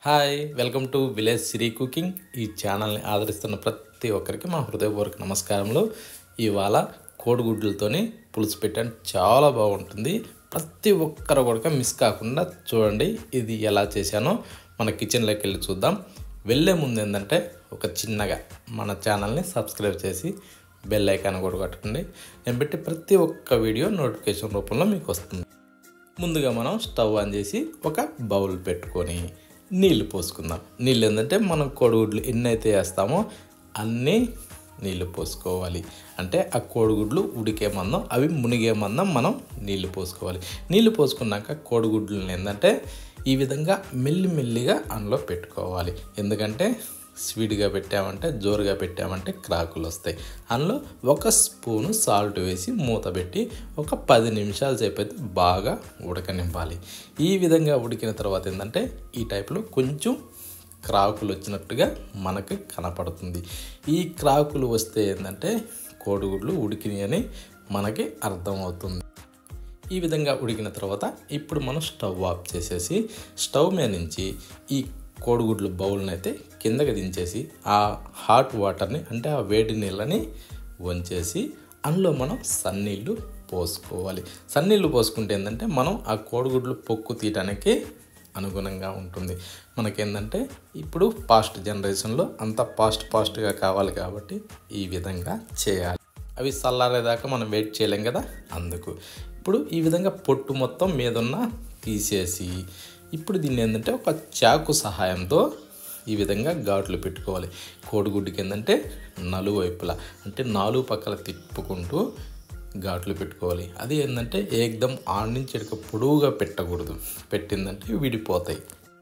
hi welcome to village Siri cooking ఈ ఛానల్ని ఆదరిస్తున్న ప్రతి ఒక్కరికి మా హృదయపూర్వక నమస్కారములు ఇవాళ కోడిగుడ్లతోని పులుసు పెట్టాను చాలా బాగుంటుంది ప్రతి ఒక్కరు కూడా మిస్ కాకుండా చూడండి ఇది ఎలా చేశానో మన కిచెన్లోకి వెళ్ళి చూద్దాం వెళ్ళే ముందు ఏంటంటే ఒక చిన్నగా మన ఛానల్ని సబ్స్క్రైబ్ చేసి బెల్ ఐకాన్ కూడా కొట్టండి నేను పెట్టి ప్రతి ఒక్క వీడియో నోటిఫికేషన్ రూపంలో మీకు వస్తుంది ముందుగా మనం స్టవ్ ఆన్ చేసి ఒక బౌల్ పెట్టుకొని నీళ్లు పోసుకుందాం నీళ్ళు ఏంటంటే మనం కోడిగుడ్లు ఎన్ని అయితే వేస్తామో అన్నీ నీళ్లు పోసుకోవాలి అంటే ఆ కోడిగుడ్లు ఉడికే మందం అవి మునిగే మందం మనం నీళ్లు పోసుకోవాలి నీళ్లు పోసుకున్నాక కోడిగుడ్లను ఏంటంటే ఈ విధంగా మెల్లిమెల్లిగా అందులో పెట్టుకోవాలి ఎందుకంటే స్వీట్గా పెట్టామంటే జోరుగా పెట్టామంటే క్రాకులు వస్తాయి అందులో ఒక స్పూను సాల్ట్ వేసి మూత పెట్టి ఒక పది నిమిషాల సేపు అయితే బాగా ఉడకనివ్వాలి ఈ విధంగా ఉడికిన తర్వాత ఏంటంటే ఈ టైప్లో కొంచెం క్రాకులు వచ్చినట్టుగా మనకు కనపడుతుంది ఈ క్రాకులు వస్తే ఏంటంటే కోడిగుడ్లు ఉడికినాయి అని మనకి అర్థమవుతుంది ఈ విధంగా ఉడికిన తర్వాత ఇప్పుడు మనం స్టవ్ ఆఫ్ చేసేసి స్టవ్ మీద నుంచి ఈ కోడిగుడ్లు బౌల్ని అయితే కిందకి దించేసి ఆ హాట్ వాటర్ని అంటే ఆ వేడి నీళ్ళని వంచేసి అందులో మనం సన్నీళ్ళు పోసుకోవాలి సన్నీళ్ళు పోసుకుంటే ఏంటంటే మనం ఆ కోడిగుడ్లు పొక్కు తీయడానికి అనుగుణంగా ఉంటుంది మనకేంటంటే ఇప్పుడు పాస్ట్ జనరేషన్లో అంత ఫాస్ట్ ఫాస్ట్గా కావాలి కాబట్టి ఈ విధంగా చేయాలి అవి చల్లారేదాకా మనం వెయిట్ చేయలేం కదా అందుకు ఇప్పుడు ఈ విధంగా పొట్టు మొత్తం మీదున్న తీసేసి ఇప్పుడు దీన్ని ఏంటంటే ఒక చాకు సహాయంతో ఈ విధంగా ఘాట్లు పెట్టుకోవాలి కోడిగుడ్డుకి ఏంటంటే నలువైపులా అంటే నాలుగు పక్కల తిప్పుకుంటూ ఘాట్లు పెట్టుకోవాలి అది ఏంటంటే ఏకదం ఆడ నుంచి ఎడక పొడవుగా పెట్టకూడదు పెట్టిందంటే విడిపోతాయి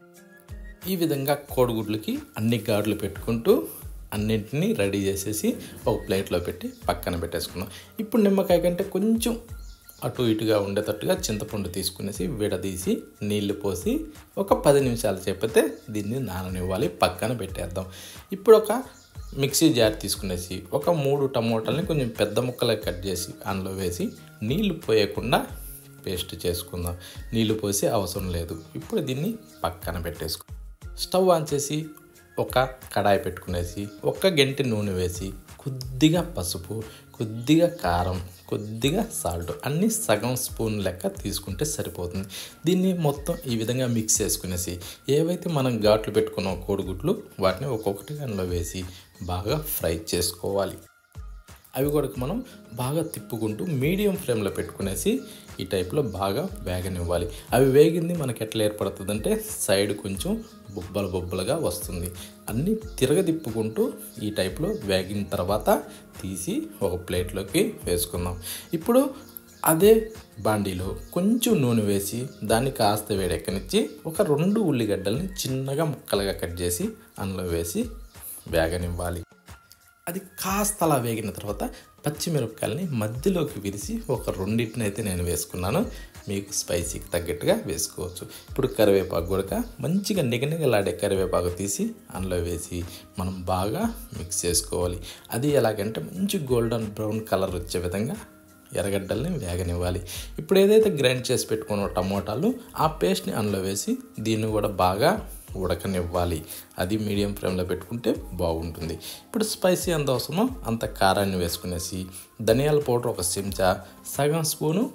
ఈ విధంగా కోడిగుడ్లకి అన్ని ఘాట్లు పెట్టుకుంటూ అన్నింటినీ రెడీ చేసేసి ఒక ప్లేట్లో పెట్టి పక్కన పెట్టేసుకున్నాం ఇప్పుడు నిమ్మకాయ కంటే కొంచెం అటు ఇటుగా ఉండేటట్టుగా చింతపండు తీసుకునేసి విడదీసి నీళ్లు పోసి ఒక పది నిమిషాలు చెప్పితే దీన్ని నాననివ్వాలి పక్కన పెట్టేద్దాం ఇప్పుడు ఒక మిక్సీ జార్ తీసుకునేసి ఒక మూడు టమోటాలని కొంచెం పెద్ద ముక్కలు కట్ చేసి అందులో వేసి నీళ్లు పోయకుండా పేస్ట్ చేసుకుందాం నీళ్లు పోసి అవసరం లేదు ఇప్పుడు దీన్ని పక్కన పెట్టేసుకో స్టవ్ ఆన్ చేసి ఒక కడాయి పెట్టుకునేసి ఒక్క గంటి నూనె వేసి కొద్దిగా పసుపు కొద్దిగా కారం కొద్దిగా సాల్ట్ అన్నీ సగం స్పూన్ లెక్క తీసుకుంటే సరిపోతుంది దీన్ని మొత్తం ఈ విధంగా మిక్స్ చేసుకునేసి ఏవైతే మనం ఘాట్లు పెట్టుకున్నాం కోడిగుడ్లు వాటిని ఒక్కొక్కటి అందులో వేసి బాగా ఫ్రై చేసుకోవాలి అవి కూడా మనం బాగా తిప్పుకుంటూ మీడియం ఫ్లేమ్లో పెట్టుకునేసి ఈ టైప్లో బాగా వేగనివ్వాలి అవి వేగింది మనకి ఎట్లా ఏర్పడుతుందంటే సైడ్ కొంచెం బొబ్బలు బొబ్బలుగా వస్తుంది అన్నీ తిరగదిప్పుకుంటూ ఈ టైప్లో వేగిన తర్వాత తీసి ఒక ప్లేట్లోకి వేసుకుందాం ఇప్పుడు అదే బాండీలో కొంచెం నూనె వేసి దాన్ని కాస్త వేడెక్కనిచ్చి ఒక రెండు ఉల్లిగడ్డల్ని చిన్నగా ముక్కలుగా కట్ చేసి అందులో వేసి వేగనివ్వాలి అది కాస్త అలా వేగిన తర్వాత పచ్చిమిరపకాయలని మధ్యలోకి విరిసి ఒక రెండింటిని అయితే నేను వేసుకున్నాను మీకు స్పైసీకి తగ్గట్టుగా వేసుకోవచ్చు ఇప్పుడు కరివేపాకు కూడా మంచిగా నిగనిగలాడే కరివేపాకు తీసి అందులో వేసి మనం బాగా మిక్స్ చేసుకోవాలి అది ఎలాగంటే మంచి గోల్డెన్ బ్రౌన్ కలర్ వచ్చే విధంగా ఎర్రగడ్డల్ని వేగనివ్వాలి ఇప్పుడు ఏదైతే గ్రైండ్ చేసి పెట్టుకున్న టమోటాలు ఆ పేస్ట్ని అందులో వేసి దీన్ని కూడా బాగా ఉడకనివ్వాలి అది మీడియం ఫ్లేమ్లో పెట్టుకుంటే బాగుంటుంది ఇప్పుడు స్పైసీ ఎంత అవసరమో అంత కారాన్ని వేసుకునేసి ధనియాల పౌడర్ ఒక చెంచా సగం స్పూను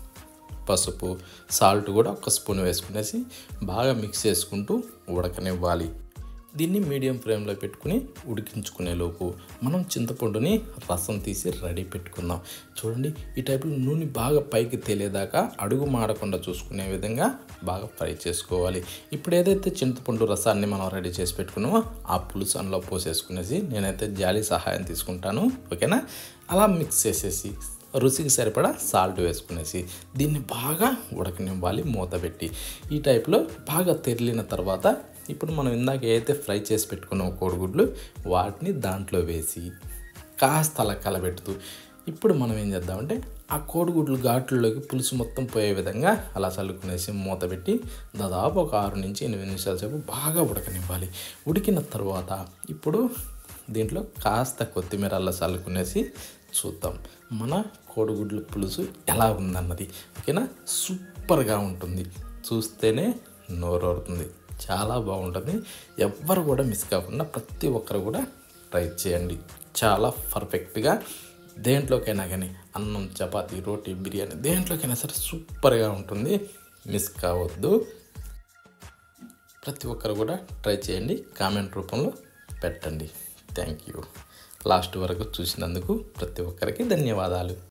పసుపు సాల్ట్ కూడా ఒక స్పూన్ వేసుకునేసి బాగా మిక్స్ చేసుకుంటూ ఉడకనివ్వాలి దీన్ని మీడియం ఫ్లేమ్లో పెట్టుకుని ఉడికించుకునే లోపు మనం చింతపండుని రసం తీసి రెడీ పెట్టుకుందాం చూడండి ఈ టైప్లో నూనె బాగా పైకి తేలేదాకా అడుగు మాడకుండా చూసుకునే విధంగా బాగా ఫ్రై చేసుకోవాలి ఇప్పుడు ఏదైతే చింతపండు రసాన్ని మనం రెడీ చేసి పెట్టుకున్నామో ఆ పులుసు అందులో పోసేసుకునేసి నేనైతే జాలి సహాయం తీసుకుంటాను ఓకేనా అలా మిక్స్ చేసేసి రుచికి సరిపడా సాల్ట్ వేసుకునేసి దీన్ని బాగా ఉడకనివ్వాలి మూత పెట్టి ఈ టైప్లో బాగా తెరిలిన తర్వాత ఇప్పుడు మనం ఇందాక ఏదైతే ఫ్రై చేసి పెట్టుకున్నాం కోడిగుడ్లు వాటిని దాంట్లో వేసి కాస్త అలా కలబెడుతూ ఇప్పుడు మనం ఏం చేద్దామంటే ఆ కోడిగుడ్లు ఘాట్లలోకి పులుసు మొత్తం పోయే విధంగా అలా చల్లుకునేసి మూత పెట్టి దాదాపు ఒక ఆరు నుంచి ఎనిమిది నిమిషాల సేపు బాగా ఉడకనివ్వాలి ఉడికిన తర్వాత ఇప్పుడు దీంట్లో కాస్త కొత్తిమీర అలా చల్లుకునేసి చూద్దాం మన కోడిగుడ్ల పులుసు ఎలా ఉందన్నది ఓకేనా సూపర్గా ఉంటుంది చూస్తేనే నోరూరుతుంది చాలా బాగుంటుంది ఎవ్వరు కూడా మిస్ కాకుండా ప్రతి ఒక్కరు కూడా ట్రై చేయండి చాలా పర్ఫెక్ట్గా దేంట్లోకైనా కానీ అన్నం చపాతీ రోటీ బిర్యానీ దేంట్లోకైనా సరే సూపర్గా ఉంటుంది మిస్ కావద్దు ప్రతి ఒక్కరు కూడా ట్రై చేయండి కామెంట్ రూపంలో పెట్టండి థ్యాంక్ యూ లాస్ట్ వరకు చూసినందుకు ప్రతి ఒక్కరికి ధన్యవాదాలు